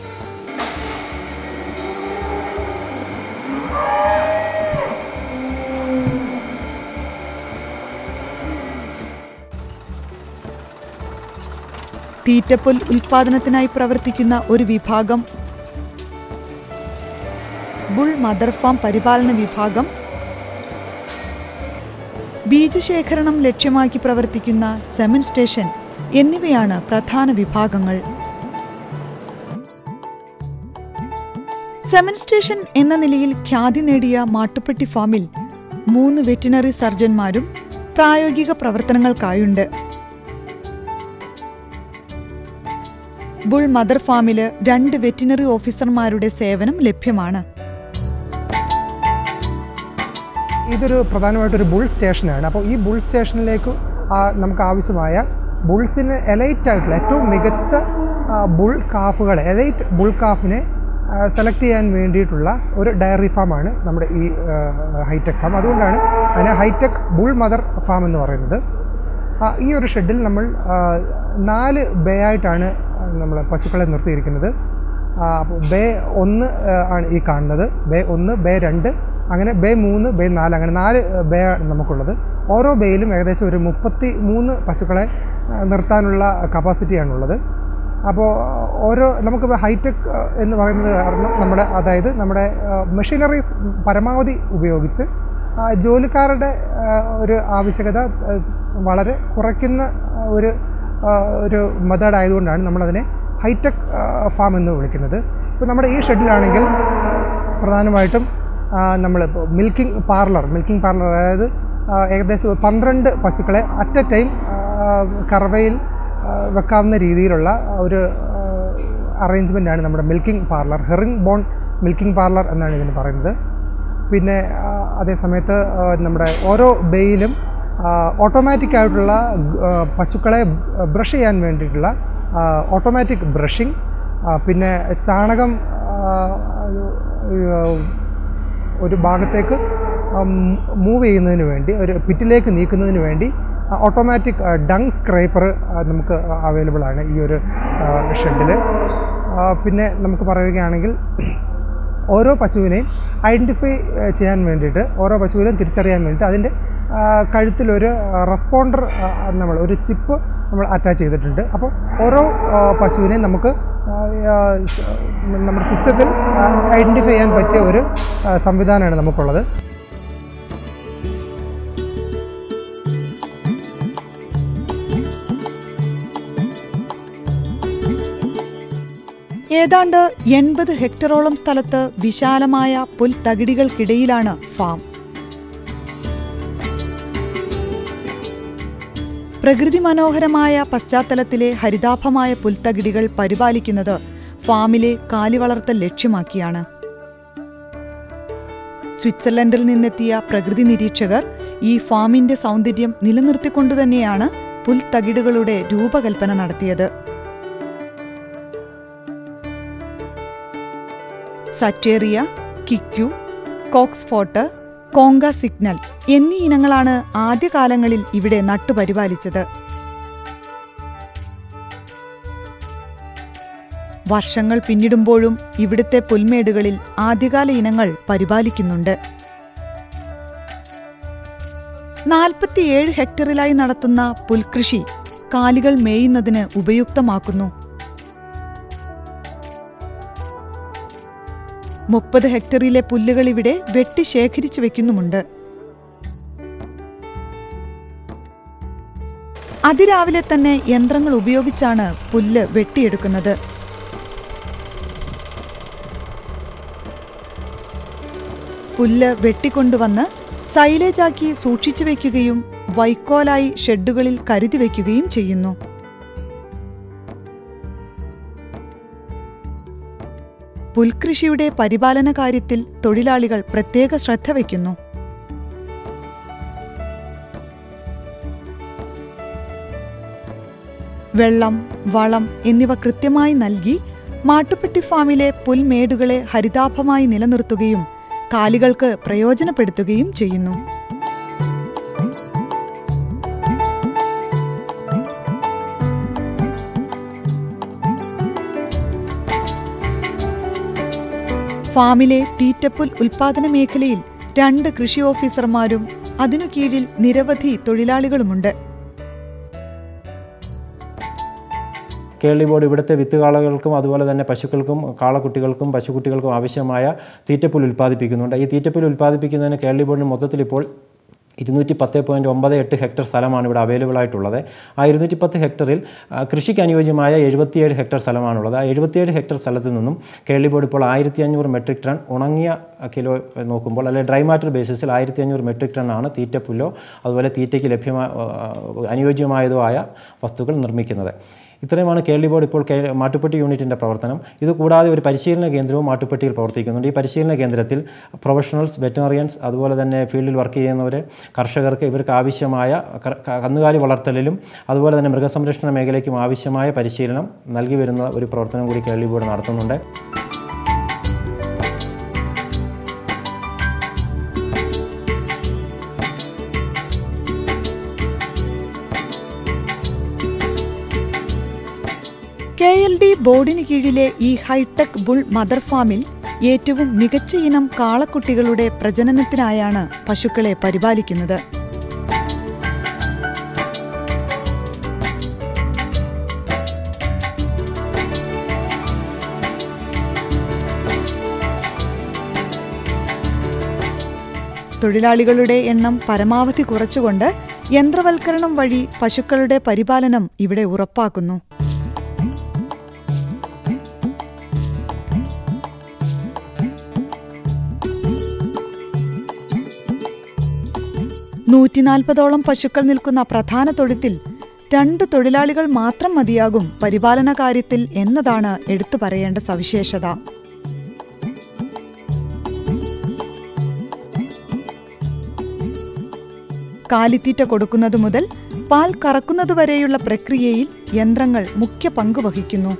തീറ്റപ്പുൽ ഉൽപാദനത്തിനായി പ്രവർത്തിക്കുന്ന ഒരു വിഭാഗം ബുൾ മദർ ഫാം പരിപാലന വിഭാഗം ബീജശേഖരണം ലക്ഷ്യമാക്കി പ്രവർത്തിക്കുന്ന സെമൻ സ്റ്റേഷൻ എന്നിവയാണ് പ്രധാന വിഭാഗങ്ങൾ സെമൻ സ്റ്റേഷൻ എന്ന നിലയിൽ ഖ്യാതി നേടിയ മാട്ടുപ്പെട്ടി ഫാമിൽ മൂന്ന് വെറ്റിനറി സർജന്മാരും പ്രായോഗിക പ്രവർത്തനങ്ങൾക്കായുണ്ട് ബുൾ മദർ ഫാമില് രണ്ട് വെറ്റിനറി ഓഫീസർമാരുടെ സേവനം ലഭ്യമാണ് ഇതൊരു പ്രധാനമായിട്ടൊരു ബുൾ സ്റ്റേഷനാണ് അപ്പോൾ ഈ ബുൾ സ്റ്റേഷനിലേക്ക് ആ, നമുക്ക് ആവശ്യമായ ബുൾസിന് എലൈറ്റ് ആയിട്ടുള്ള ഏറ്റവും മികച്ച ബുൾ കാഫുകളെ എലൈറ്റ് ബുൾ കാഫിനെ സെലക്ട് ചെയ്യാൻ വേണ്ടിയിട്ടുള്ള ഒരു ഡയറി ഫാമാണ് നമ്മുടെ ഈ ഹൈടെക് ഫാം അതുകൊണ്ടാണ് അതിനെ ഹൈടെക് ബുൾ മദർ ഫാം എന്ന് പറയുന്നത് ആ, ഈ ഒരു ഷെഡിൽ നമ്മൾ ആ, നാല് ബേ ആയിട്ടാണ് നമ്മൾ പശുക്കളെ നിർത്തിയിരിക്കുന്നത് ആ, അപ്പോൾ ബേ ഒന്ന് ആ, ആണ് ഈ കാണുന്നത് ബേ ഒന്ന് ബേ രണ്ട് അങ്ങനെ ബേ മൂന്ന് ബേ നാല് അങ്ങനെ നാല് ബേ ആണ് നമുക്കുള്ളത് ഓരോ ബേയിലും ഏകദേശം ഒരു മുപ്പത്തി മൂന്ന് പശുക്കളെ ആ, നിർത്താനുള്ള കപ്പാസിറ്റിയാണുള്ളത് അപ്പോൾ ഓരോ നമുക്ക് ഹൈടെക് എന്ന് പറയുന്നത് കാരണം നമ്മുടെ അതായത് നമ്മുടെ മെഷീനറീസ് പരമാവധി ഉപയോഗിച്ച് ആ, ജോലിക്കാരുടെ ആ, ഒരു ആവശ്യകത ആ, വളരെ കുറയ്ക്കുന്ന ആ, ഒരു ആ, ഒരു മെത്തേഡ് ആയതുകൊണ്ടാണ് നമ്മളതിനെ ഹൈടെക് ഫാം എന്ന് വിളിക്കുന്നത് ഇപ്പോൾ നമ്മുടെ ഈ ഷെഡിലാണെങ്കിൽ പ്രധാനമായിട്ടും നമ്മൾ മിൽക്കിംഗ് പാർലർ മിൽക്കിംഗ് പാർലർ അതായത് ആ, ഏകദേശം ഒരു പന്ത്രണ്ട് പശുക്കളെ അറ്റ് എ ടൈം കറവയിൽ ആ, വെക്കാവുന്ന രീതിയിലുള്ള ഒരു അറേഞ്ച്മെൻ്റാണ് നമ്മുടെ milking parlour herringbone milking parlour എന്നാണ് ഇതിന് പറയുന്നത് പിന്നെ ആ, അതേ സമയത്ത് ആ, നമ്മുടെ ഓരോ ബേയിലും ഓട്ടോമാറ്റിക് ആയിട്ടുള്ള ആ, പശുക്കളെ ബ്രഷ് ചെയ്യാൻ വേണ്ടിയിട്ടുള്ള ഓട്ടോമാറ്റിക് ബ്രഷിംഗ് പിന്നെ ചാണകം ആ, ഒരു- ഒരു ഭാഗത്തേക്ക് മൂവ് ചെയ്യുന്നതിന് വേണ്ടി ഒരു പിറ്റിലേക്ക് നീക്കുന്നതിന് വേണ്ടി ഓട്ടോമാറ്റിക് ഡങ് സ്ക്രൈപ്പർ നമുക്ക് അവൈലബിൾ ആണ് ഈ ഒരു ഷെഡിൽ പിന്നെ നമുക്ക് പറയുകയാണെങ്കിൽ ഓരോ പശുവിനെയും ഐഡൻറ്റിഫൈ ചെയ്യാൻ വേണ്ടിയിട്ട് ഓരോ പശുവിനെയും തിരിച്ചറിയാൻ വേണ്ടിയിട്ട് അതിൻ്റെ ആ, കഴുത്തിലൊരു റെസ്പോണ്ടർ നമ്മൾ ഒരു ചിപ്പ് നമ്മൾ അറ്റാച്ച് ചെയ്തിട്ടുണ്ട് അപ്പോൾ ഓരോ ആ, പശുവിനെയും നമുക്ക് ആ, ആ, സ്- നമ്മുടെ സിസ്റ്റത്തിൽ ഐഡൻറ്റിഫൈ ചെയ്യാൻ പറ്റിയ ഒരു ആ, സംവിധാനമാണ് നമുക്കുള്ളത് ഏതാണ്ട് എൺപത് ഹെക്ടറോളം സ്ഥലത്ത് വിശാലമായ പുൽത്തകിടികൾക്കിടയിലാണ് ഫാം പ്രകൃതി മനോഹരമായ പശ്ചാത്തലത്തിലെ ഹരിതാഭമായ പുൽത്തകിടികൾ പരിപാലിക്കുന്നത് ഫാമിലെ കാലിവളർത്തൽ ലക്ഷ്യമാക്കിയാണ് സ്വിറ്റ്സർലൻഡിൽ നിന്നെത്തിയ പ്രകൃതി നിരീക്ഷകർ ഈ ഫാമിന്റെ സൗന്ദര്യം നിലനിർത്തിക്കൊണ്ടുതന്നെയാണ് പുൽത്തകിടുകളുടെ രൂപകൽപ്പന നടത്തിയത് സറ്റേറിയ കിക്യു കോക്സ്ഫോർട്ട് കോങ്ക സിഗ്നൽ എന്നീ ഇനങ്ങളാണ് ആദ്യകാലങ്ങളിൽ ഇവിടെ നട്ടുപരിപാലിച്ചത് വർഷങ്ങൾ പിന്നിടുമ്പോഴും ഇവിടുത്തെ പുൽമേടുകളിൽ ആദ്യകാല ഇനങ്ങൾ പരിപാലിക്കുന്നുണ്ട് നാൽപ്പത്തിയേഴ് ഹെക്ടറിലായി നടത്തുന്ന പുൽകൃഷി കാലികൾ മേയുന്നതിന് ഉപയുക്തമാക്കുന്നു മുപ്പത് ഹെക്ടറിലെ പുല്ലുകൾ ഇവിടെ വെട്ടി ശേഖരിച്ചു വെക്കുന്നുമുണ്ട് അതിരാവിലെ തന്നെ യന്ത്രങ്ങൾ ഉപയോഗിച്ചാണ് പുല്ല് വെട്ടിയെടുക്കുന്നത് പുല്ല് വെട്ടിക്കൊണ്ടുവന്ന് സൈലേജാക്കി സൂക്ഷിച്ചു വയ്ക്കുകയും വൈക്കോലായി ഷെഡുകളിൽ കരുതി വയ്ക്കുകയും ചെയ്യുന്നു പുൽകൃഷിയുടെ പരിപാലന കാര്യത്തിൽ തൊഴിലാളികൾ പ്രത്യേക ശ്രദ്ധ വയ്ക്കുന്നു വെള്ളം വളം എന്നിവ കൃത്യമായി നൽകി മാട്ടുപ്പെട്ടി ഫാമിലെ പുൽമേടുകളെ ഹരിതാഭമായി നിലനിർത്തുകയും കാലികൾക്ക് പ്രയോജനപ്പെടുത്തുകയും ചെയ്യുന്നു ഫാമിലെ തീറ്റപ്പുൽ ഉൽപാദന മേഖലയിൽ രണ്ട് കൃഷി ഓഫീസർമാരും അതിനു കീഴിൽ നിരവധി തൊഴിലാളികളുമുണ്ട് കേരളി ബോർഡ് ഇവിടുത്തെ വിത്തുകാളകൾക്കും അതുപോലെ തന്നെ പശുക്കൾക്കും കാളക്കുട്ടികൾക്കും പശുക്കുട്ടികൾക്കും ആവശ്യമായ തീറ്റപ്പുൽ ഉൽപ്പാദിപ്പിക്കുന്നുണ്ട് ഈ തീറ്റപ്പുൽ ഉൽപ്പാദിപ്പിക്കുന്നതിന് കേരളി ബോർഡിന് മൊത്തത്തിൽ ഇപ്പോൾ ഇരുന്നൂറ്റി പത്ത് പോയിൻറ്റ് ഒമ്പത് എട്ട് ഹെക്ടർ സ്ഥലമാണ് ഇവിടെ അവൈലബിൾ ആയിട്ടുള്ളത് ആ ഇരുന്നൂറ്റി പത്ത് ഹെക്ടറിൽ ആ, കൃഷിക്ക് അനുയോജ്യമായ എഴുപത്തിയേഴ് ഹെക്ടർ സ്ഥലമാണുള്ളത് ആ എഴുപത്തിയേഴ് ഹെക്ടർ സ്ഥലത്ത് നിന്നും കേരളി ബോർഡ് ഇപ്പോൾ ആയിരത്തി അഞ്ഞൂറ് മെട്രിക് ടൺ ഉണങ്ങിയ കിലോ നോക്കുമ്പോൾ അല്ലെങ്കിൽ ഡ്രൈ മാറ്റർ ബേസിസിൽ ആയിരത്തി അഞ്ഞൂറ് മെട്രിക് ടൺ ആണ് തീറ്റപ്പുല്ലോ അതുപോലെ തീറ്റയ്ക്ക് ലഭ്യമായ അനുയോജ്യമായതോ ആയ വസ്തുക്കൾ നിർമ്മിക്കുന്നത് ഇത്രയുമാണ് കേരളി ബോർഡ് ഇപ്പോൾ കേ- മാട്ടുപ്പെട്ടി യൂണിറ്റിൻ്റെ പ്രവർത്തനം ഇത് കൂടാതെ ഒരു പരിശീലന കേന്ദ്രവും മാട്ടുപ്പെട്ടിയിൽ പ്രവർത്തിക്കുന്നുണ്ട് ഈ പരിശീലന കേന്ദ്രത്തിൽ പ്രൊഫഷണൽസ് വെറ്ററിയൻസ് അതുപോലെ തന്നെ ഫീൽഡിൽ വർക്ക് ചെയ്യുന്നവർ കർഷകർക്ക് ഇവർക്ക് ആവശ്യമായ ക- ക- കന്നുകാലി വളർത്തലിലും അതുപോലെ തന്നെ മൃഗസംരക്ഷണ മേഖലയ്ക്കും ആവശ്യമായ പരിശീലനം നൽകി വരുന്ന ഒരു പ്രവർത്തനം കൂടി കേരളി ബോർഡ് നടത്തുന്നുണ്ട് കെ എൽ ഡി ബോർഡിന് കീഴിലെ ഈ ഹൈടെക് ബുൾ മദർ ഫാമിൽ ഏറ്റവും മികച്ച ഇനം കാളക്കുട്ടികളുടെ പ്രജനനത്തിനായാണ് പശുക്കളെ പരിപാലിക്കുന്നത് തൊഴിലാളികളുടെ എണ്ണം പരമാവധി കുറച്ചുകൊണ്ട് യന്ത്രവൽക്കരണം വഴി പശുക്കളുടെ പരിപാലനം ഇവിടെ ഉറപ്പാക്കുന്നു നൂറ്റിനാൽപ്പതോളം പശുക്കൾ നിൽക്കുന്ന പ്രധാന തൊഴുത്തിൽ രണ്ട് തൊഴിലാളികൾ മാത്രം മതിയാകും പരിപാലന കാര്യത്തിൽ എന്നതാണ് എടുത്തു പറയേണ്ട സവിശേഷത കാലിത്തീറ്റ കൊടുക്കുന്നത് മുതൽ പാൽ കറക്കുന്നതുവരെയുള്ള പ്രക്രിയയിൽ യന്ത്രങ്ങൾ മുഖ്യ പങ്ക് വഹിക്കുന്നു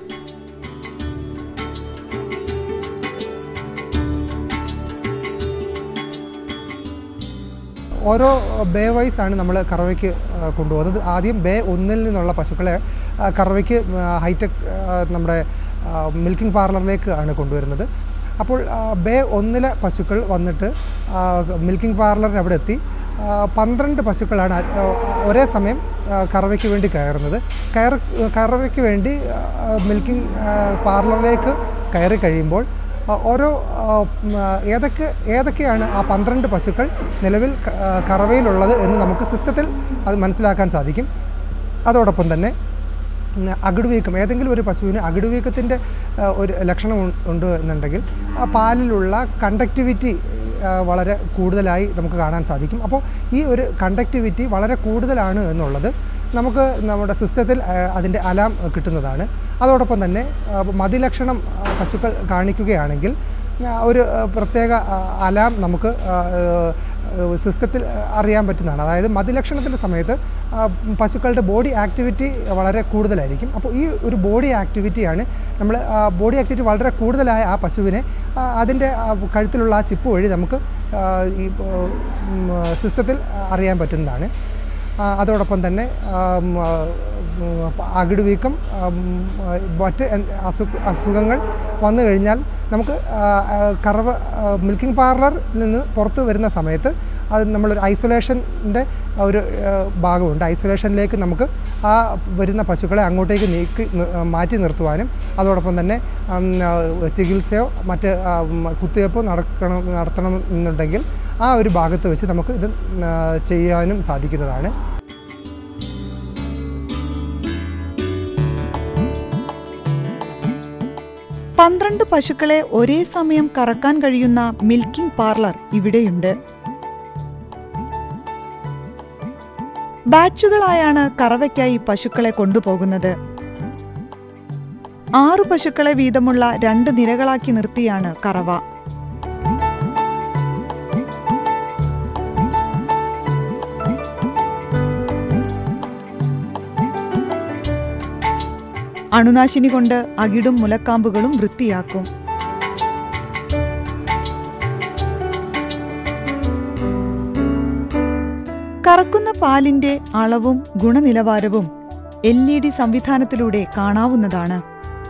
ഓരോ ബേ വൈസ് ആണ് നമ്മൾ കറവയ്ക്ക് ആ, കൊണ്ടുപോകുന്നത് ആദ്യം ബേ ഒന്നിൽ നിന്നുള്ള പശുക്കളെ ആ, കറവയ്ക്ക് ആ, ഹൈടെക് ആ, നമ്മുടെ മിൽക്കിംഗ് പാർലറിലേക്ക് ആണ് കൊണ്ടുവരുന്നത് അപ്പോൾ ആ, ബേ ഒന്നിലെ പശുക്കൾ വന്നിട്ട് ആ, മിൽക്കിംഗ് പാർലറിന് അവിടെ എത്തി ആ, പന്ത്രണ്ട് പശുക്കളാണ് ആ, ആ, ഒരേ സമയം ആ, കറവയ്ക്ക് വേണ്ടി കയറുന്നത് കയർ കറവയ്ക്ക് വേണ്ടി ആ, മിൽക്കിംഗ് ആ, പാർലറിലേക്ക് കയറി കഴിയുമ്പോൾ ആ, ഓരോ ആ, ഉം, ആ, ഏതൊക്കെ ഏതൊക്കെയാണ് ആ പന്ത്രണ്ട് പശുക്കൾ നിലവിൽ ക- ആ, കറവയിലുള്ളത് എന്ന് നമുക്ക് സിസ്റ്റത്തിൽ അത് മനസ്സിലാക്കാൻ സാധിക്കും അതോടൊപ്പം തന്നെ ഉം, അകിടുവീക്കം ഏതെങ്കിലും ഒരു പശുവിന് അകിടുവീക്കത്തിൻ്റെ ആ, ഒരു ലക്ഷണം ഉ- ഉണ്ട് എന്നുണ്ടെങ്കിൽ ആ പാലിലുള്ള കണ്ടക്ടിവിറ്റി ആ, വളരെ കൂടുതലായി നമുക്ക് കാണാൻ സാധിക്കും അപ്പോൾ ഈ ഒരു കണ്ടക്ടിവിറ്റി വളരെ കൂടുതലാണ് എന്നുള്ളത് നമുക്ക് നമ്മുടെ സിസ്റ്റത്തിൽ ആ, അതിൻ്റെ അലാം കിട്ടുന്നതാണ് അതോടൊപ്പം തന്നെ ആ, മതിലക്ഷണം ആ, പശുക്കൾ കാണിക്കുകയാണെങ്കിൽ ആ, ഒരു ആ, പ്രത്യേക ആ, അലാം നമുക്ക് ആ, ആ, സിസ്റ്റത്തിൽ അറിയാൻ പറ്റുന്നതാണ് അതായത് മതിലക്ഷണത്തിൻ്റെ സമയത്ത് ആ, പശുക്കളുടെ ബോഡി ആക്ടിവിറ്റി വളരെ കൂടുതലായിരിക്കും അപ്പോൾ ഈ ഒരു ബോഡി ആക്ടിവിറ്റിയാണ് നമ്മൾ ബോഡി ആക്ടിവിറ്റി വളരെ കൂടുതലായ ആ പശുവിനെ ആ, അതിൻ്റെ ആ, കഴുത്തിലുള്ള ആ ചിപ്പ് വഴി നമുക്ക് ആ, ഈ ഉം, സിസ്റ്റത്തിൽ അറിയാൻ പറ്റുന്നതാണ് ആ, അതോടൊപ്പം തന്നെ ആം, ആ, ഉം, അകിട് വീക്കം ആം, ആ, മറ്റ് എന്ത് അസു- അസുഖങ്ങൾ വന്നു കഴിഞ്ഞാൽ നമുക്ക് ആ, ആ, കറവ ആ, മിൽക്കിംഗ് പാർലറിൽ നിന്ന് പുറത്ത് വരുന്ന സമയത്ത് അത് നമ്മളൊരു ഐസൊലേഷൻ്റെ ഒരു ആ, ഭാഗമുണ്ട് ഐസൊലേഷനിലേക്ക് നമുക്ക് ആ വരുന്ന പശുക്കളെ അങ്ങോട്ടേക്ക് നീക്കി നി- മാറ്റി നിർത്തുവാനും അതോടൊപ്പം തന്നെ ഉം, ആ, ചികിത്സയോ മറ്റ് ആ, ഉം, കുത്തിവയ്പ്പോ നടക്കണം നടത്തണം എന്നുണ്ടെങ്കിൽ ആ ഒരു ഭാഗത്ത് വെച്ച് നമുക്ക് ഇത് ആ, ചെയ്യാനും സാധിക്കുന്നതാണ് പന്ത്രണ്ട് പശുക്കളെ ഒരേ സമയം കറക്കാൻ കഴിയുന്ന മിൽക്കിംഗ് പാർലർ ഇവിടെയുണ്ട് ബാച്ചുകളായാണ് കറവയ്ക്കായി പശുക്കളെ കൊണ്ടുപോകുന്നത് ആറു പശുക്കളെ വീതമുള്ള രണ്ട് നിരകളാക്കി നിർത്തിയാണ് കറവ അണുനാശിനി കൊണ്ട് അകിടും മുലക്കാമ്പുകളും വൃത്തിയാക്കും കറക്കുന്ന പാലിന്റെ അളവും ഗുണനിലവാരവും എൽ ഇ ഡി സംവിധാനത്തിലൂടെ കാണാവുന്നതാണ്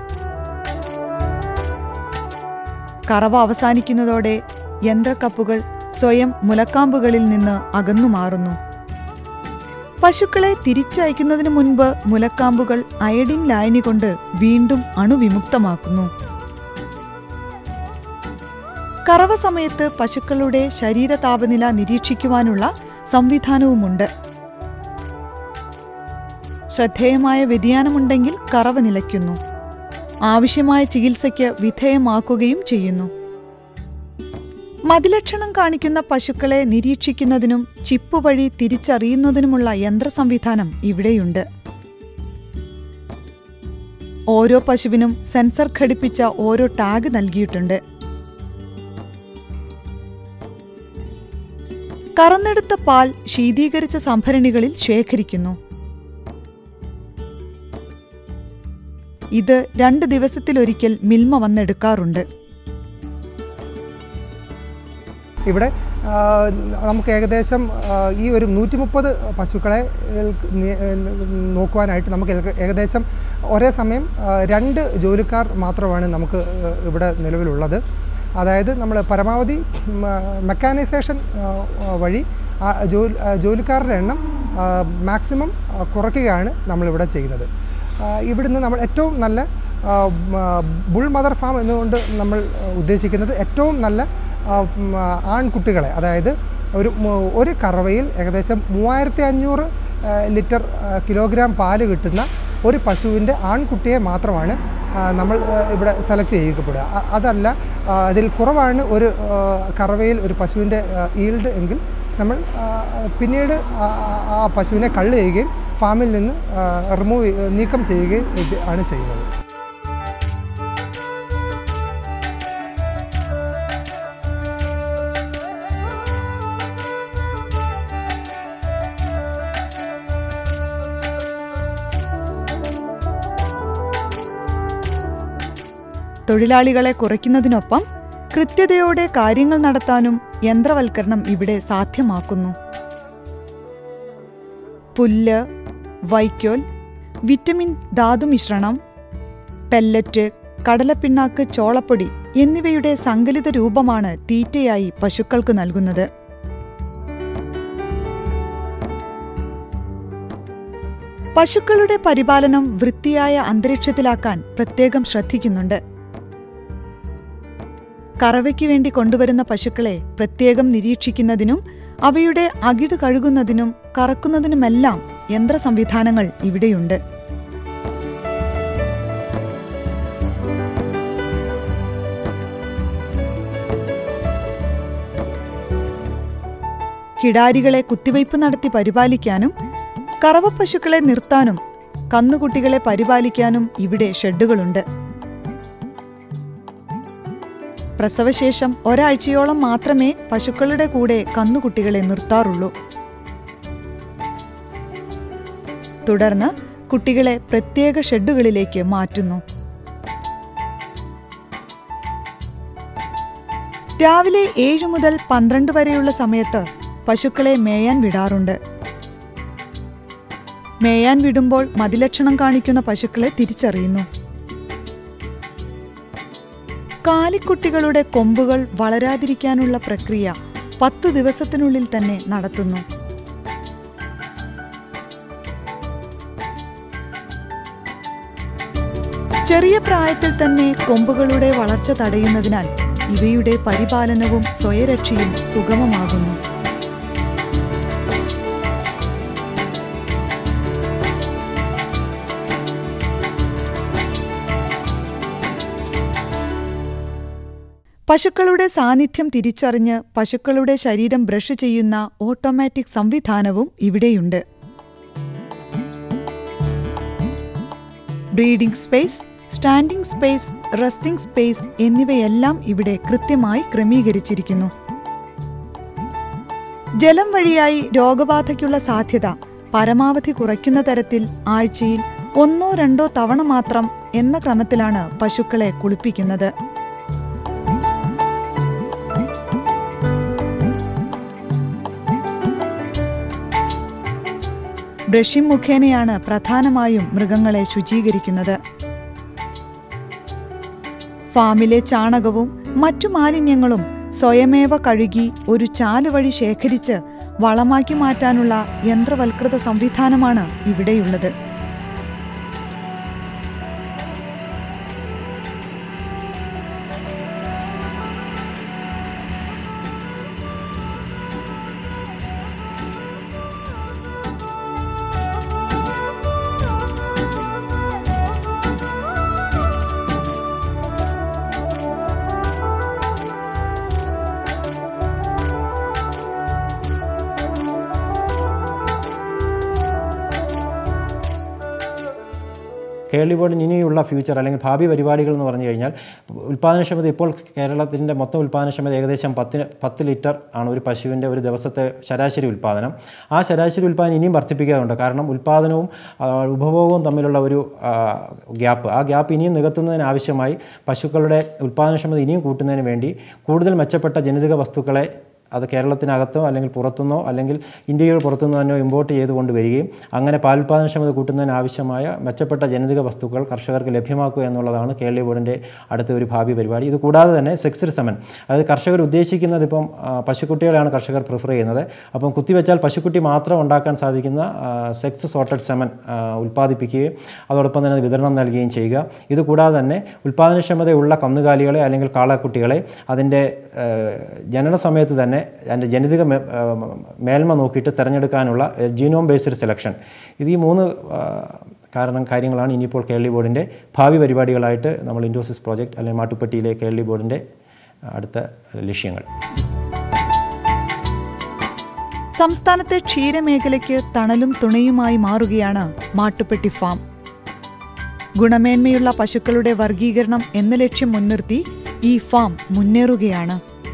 കറവ അവസാനിക്കുന്നതോടെ യന്ത്രക്കപ്പുകൾ സ്വയം മുലക്കാമ്പുകളിൽ നിന്ന് അകന്നു മാറുന്നു പശുക്കളെ തിരിച്ചയക്കുന്നതിന് മുൻപ് മുലക്കാമ്പുകൾ അയഡിൻ ലായനി കൊണ്ട് വീണ്ടും അണുവിമുക്തമാക്കുന്നു കറവ സമയത്ത് പശുക്കളുടെ ശരീര താപനില നിരീക്ഷിക്കുവാനുള്ള സംവിധാനവുമുണ്ട് ശ്രദ്ധേയമായ വ്യതിയാനമുണ്ടെങ്കിൽ കറവ നിലയ്ക്കുന്നു ആവശ്യമായ ചികിത്സയ്ക്ക് വിധേയമാക്കുകയും ചെയ്യുന്നു മതിലക്ഷണം കാണിക്കുന്ന പശുക്കളെ നിരീക്ഷിക്കുന്നതിനും ചിപ്പ് വഴി തിരിച്ചറിയുന്നതിനുമുള്ള യന്ത്ര സംവിധാനം ഇവിടെയുണ്ട് ഓരോ പശുവിനും സെൻസർ ഘടിപ്പിച്ച ഓരോ ടാഗ് നൽകിയിട്ടുണ്ട് കറന്നെടുത്ത പാൽ ശീതീകരിച്ച സംഭരണികളിൽ ശേഖരിക്കുന്നു ഇത് രണ്ട് ദിവസത്തിലൊരിക്കൽ മിൽമ വന്നെടുക്കാറുണ്ട് ഇവിടെ ആ, നമുക്ക് ഏകദേശം ആ, ഈ ഒരു നൂറ്റി മുപ്പത് പശുക്കളെ ഏൽ- നി- ഏ, നോക്കുവാനായിട്ട് നമുക്ക് ഏക- ഏകദേശം ഒരേ സമയം ആ, രണ്ട് ജോലിക്കാർ മാത്രമാണ് നമുക്ക് ഏ, ഇവിടെ നിലവിലുള്ളത് അതായത് നമ്മൾ പരമാവധി മെക്കാനൈസേഷൻ വഴി ആ ജോലി ആ, ജോലിക്കാരുടെ എണ്ണം മാക്സിമം കുറയ്ക്കുകയാണ് നമ്മളിവിടെ ചെയ്യുന്നത് ആ, ഇവിടുന്ന് നമ്മൾ ഏറ്റവും നല്ല ആ, മ, ബുൾ മദർ ഫാം എന്നുകൊണ്ട് നമ്മൾ ആ, ഉദ്ദേശിക്കുന്നത് ഏറ്റവും നല്ല ആ, ഉം, ആ, ആൺകുട്ടികളെ അതായത് ഒരു മു- ഒരു കറവയിൽ ഏകദേശം മൂവായിരത്തി അഞ്ഞൂറ് ആ, ലിറ്റർ ആ, കിലോഗ്രാം പാല് കിട്ടുന്ന ഒരു പശുവിൻ്റെ ആൺകുട്ടിയെ മാത്രമാണ് ആ, നമ്മൾ ആ, ഇവിടെ സെലക്ട് ചെയ്യപ്പെടുക അ- അതല്ല ആ, അതിൽ കുറവാണ് ഒരു ആ, കറവയിൽ ഒരു പശുവിൻ്റെ ഈൽഡ് എങ്കിൽ നമ്മൾ ആ, പിന്നീട് ആ- ആ- ആ പശുവിനെ കള്ള് ചെയ്യുകയും ഫാമിൽ നിന്ന് റിമൂവ് നീക്കം ചെയ്യുകയും ചെ- ആണ് ചെയ്യുന്നത് തൊഴിലാളികളെ കുറയ്ക്കുന്നതിനൊപ്പം കൃത്യതയോടെ കാര്യങ്ങൾ നടത്താനും യന്ത്രവൽക്കരണം ഇവിടെ സാധ്യമാക്കുന്നു പുല്ല് വൈക്കോൽ വിറ്റമിൻ ധാതുമിശ്രണം പെല്ലറ്റ് കടലപ്പിണ്ണാക്ക് ചോളപ്പൊടി എന്നിവയുടെ സങ്കലിത രൂപമാണ് തീറ്റയായി പശുക്കൾക്ക് നൽകുന്നത് പശുക്കളുടെ പരിപാലനം വൃത്തിയായ അന്തരീക്ഷത്തിലാക്കാൻ പ്രത്യേകം ശ്രദ്ധിക്കുന്നുണ്ട് കറവയ്ക്ക് വേണ്ടി കൊണ്ടുവരുന്ന പശുക്കളെ പ്രത്യേകം നിരീക്ഷിക്കുന്നതിനും അവയുടെ അകിട് കഴുകുന്നതിനും കറക്കുന്നതിനുമെല്ലാം യന്ത്ര സംവിധാനങ്ങൾ ഇവിടെയുണ്ട് കിടാരികളെ കുത്തിവയ്പ് നടത്തി പരിപാലിക്കാനും കറവ പശുക്കളെ നിർത്താനും കന്നുകുട്ടികളെ പരിപാലിക്കാനും ഇവിടെ ഷെഡുകളുണ്ട് പ്രസവശേഷം ഒരാഴ്ചയോളം മാത്രമേ പശുക്കളുടെ കൂടെ കന്നുകുട്ടികളെ നിർത്താറുള്ളൂ തുടർന്ന് കുട്ടികളെ പ്രത്യേക ഷെഡുകളിലേക്ക് മാറ്റുന്നു രാവിലെ ഏഴ് മുതൽ പന്ത്രണ്ട് വരെയുള്ള സമയത്ത് പശുക്കളെ മേയാൻ വിടാറുണ്ട് മേയാൻ വിടുമ്പോൾ മതിലക്ഷണം കാണിക്കുന്ന പശുക്കളെ തിരിച്ചറിയുന്നു കാലിക്കുട്ടികളുടെ കൊമ്പുകൾ വളരാതിരിക്കാനുള്ള പ്രക്രിയ പത്ത് ദിവസത്തിനുള്ളിൽ തന്നെ നടത്തുന്നു ചെറിയ പ്രായത്തിൽ തന്നെ കൊമ്പുകളുടെ വളർച്ച തടയുന്നതിനാൽ ഇവയുടെ പരിപാലനവും സ്വയരക്ഷയും സുഗമമാകുന്നു പശുക്കളുടെ സാന്നിധ്യം തിരിച്ചറിഞ്ഞ് പശുക്കളുടെ ശരീരം ബ്രഷ് ചെയ്യുന്ന ഓട്ടോമാറ്റിക് സംവിധാനവും ഇവിടെയുണ്ട് breeding space standing space resting space എന്നിവയെല്ലാം ഇവിടെ കൃത്യമായി ക്രമീകരിച്ചിരിക്കുന്നു ജലം വഴിയായി രോഗബാധയ്ക്കുള്ള സാധ്യത പരമാവധി കുറയ്ക്കുന്ന തരത്തിൽ ആഴ്ചയിൽ ഒന്നോ രണ്ടോ തവണ മാത്രം എന്ന ക്രമത്തിലാണ് പശുക്കളെ കുളിപ്പിക്കുന്നത് ബ്രഷിംഗ് മുഖേനയാണ് പ്രധാനമായും മൃഗങ്ങളെ ശുചീകരിക്കുന്നത് ഫാമിലെ ചാണകവും മറ്റു മാലിന്യങ്ങളും സ്വയമേവ കഴുകി ഒരു ചാല് വഴി ശേഖരിച്ച് വളമാക്കി മാറ്റാനുള്ള യന്ത്രവൽകൃത സംവിധാനമാണ് ഇവിടെയുള്ളത് കേരളി ബോർഡിന് ഇനിയുള്ള ഫ്യൂച്ചർ അല്ലെങ്കിൽ ഭാവി പരിപാടികൾ എന്ന് പറഞ്ഞു കഴിഞ്ഞാൽ ഉൽപ്പാദനക്ഷമത ഇപ്പോൾ കേരളത്തിൻ്റെ മൊത്തം ഉൽപ്പാദനക്ഷമത ഏകദേശം പത്തിന് പത്ത് ലിറ്റർ ആണ് ഒരു പശുവിൻ്റെ ഒരു ദിവസത്തെ ശരാശരി ഉൽപ്പാദനം ആ ശരാശരി ഉൽപ്പാദനം ഇനിയും വർദ്ധിപ്പിക്കാറുണ്ട് കാരണം ഉൽപ്പാദനവും ആ, ഉപഭോഗവും തമ്മിലുള്ള ഒരു ആ, ഗ്യാപ്പ് ആ ഗ്യാപ്പ് ഇനിയും നികത്തുന്നതിന് ആവശ്യമായി പശുക്കളുടെ ഉൽപ്പാദനക്ഷമത ഇനിയും കൂട്ടുന്നതിന് വേണ്ടി കൂടുതൽ മെച്ചപ്പെട്ട ജനിതക വസ്തുക്കളെ അത് കേരളത്തിനകത്തോ അല്ലെങ്കിൽ പുറത്തുനിന്നോ അല്ലെങ്കിൽ ഇന്ത്യയുടെ പുറത്തുനിന്ന് തന്നെ ഇമ്പോർട്ട് ചെയ്ത് കൊണ്ടുവരികയും അങ്ങനെ പാലുൽപാദനക്ഷമത കൂട്ടുന്നതിന് ആവശ്യമായ മെച്ചപ്പെട്ട ജനിതക വസ്തുക്കൾ കർഷകർക്ക് ലഭ്യമാക്കുക എന്നുള്ളതാണ് കേരളീയ ബോർഡിൻ്റെ അടുത്ത ഒരു ഭാവി പരിപാടി ഇത് കൂടാതെ തന്നെ സെക്സ് സെമൻ അതായത് കർഷകർ ഉദ്ദേശിക്കുന്നത് ഇപ്പം ആ, പശുക്കുട്ടികളെയാണ് കർഷകർ പ്രിഫർ ചെയ്യുന്നത് അപ്പം കുത്തിവെച്ചാൽ പശുക്കുട്ടി മാത്രം ഉണ്ടാക്കാൻ സാധിക്കുന്ന സെക്സ് സോർട്ടഡ് സെമൻ ഉൽപ്പാദിപ്പിക്കുകയും അതോടൊപ്പം തന്നെ അത് വിതരണം നൽകുകയും ചെയ്യുക ഇത് കൂടാതെ തന്നെ ഉൽപ്പാദനക്ഷമതയുള്ള കന്നുകാലികളെ അല്ലെങ്കിൽ കാളക്കുട്ടികളെ അതിൻ്റെ ആ, ജനന സമയത്ത് തന്നെ അതിൻ്റെ ജനിതക മേ- ആ, മേൽമ നോക്കിയിട്ട് തിരഞ്ഞെടുക്കാനുള്ള ജീനോം ബേസ്ഡ് സെലക്ഷൻ ഇത് ഈ മൂന്ന് ആ, കാരണം കാര്യങ്ങളാണ് ഇനിയിപ്പോൾ കേരളി ബോർഡിൻ്റെ ഭാവി പരിപാടികളായിട്ട് നമ്മൾ ഇൻഡോസിസ് പ്രോജക്റ്റ് അല്ലെങ്കിൽ മാട്ടുപ്പെട്ടിയിലെ കേരളി ബോർഡിൻ്റെ അടുത്ത ലക്ഷ്യങ്ങൾ സംസ്ഥാനത്തെ ക്ഷീരമേഖലയ്ക്ക് തണലും തുണയുമായി മാറുകയാണ് മാട്ടുപ്പെട്ടി ഫാം ഗുണമേന്മയുള്ള പശുക്കളുടെ വർഗീകരണം എന്ന ലക്ഷ്യം മുൻനിർത്തി ഈ ഫാം മുന്നേറുകയാണ്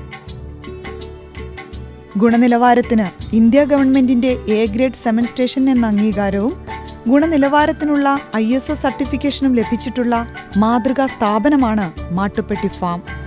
ഗുണനിലവാരത്തിന് ഇന്ത്യ ഗവൺമെന്റിന്റെ എ ഗ്രേഡ് സെമൻ സ്റ്റേഷൻ എന്ന അംഗീകാരവും ഗുണനിലവാരത്തിനുള്ള ഐ എസ് ഒ സർട്ടിഫിക്കേഷനും ലഭിച്ചിട്ടുള്ള മാതൃകാ സ്ഥാപനമാണ് മാട്ടുപ്പെട്ടി ഫാം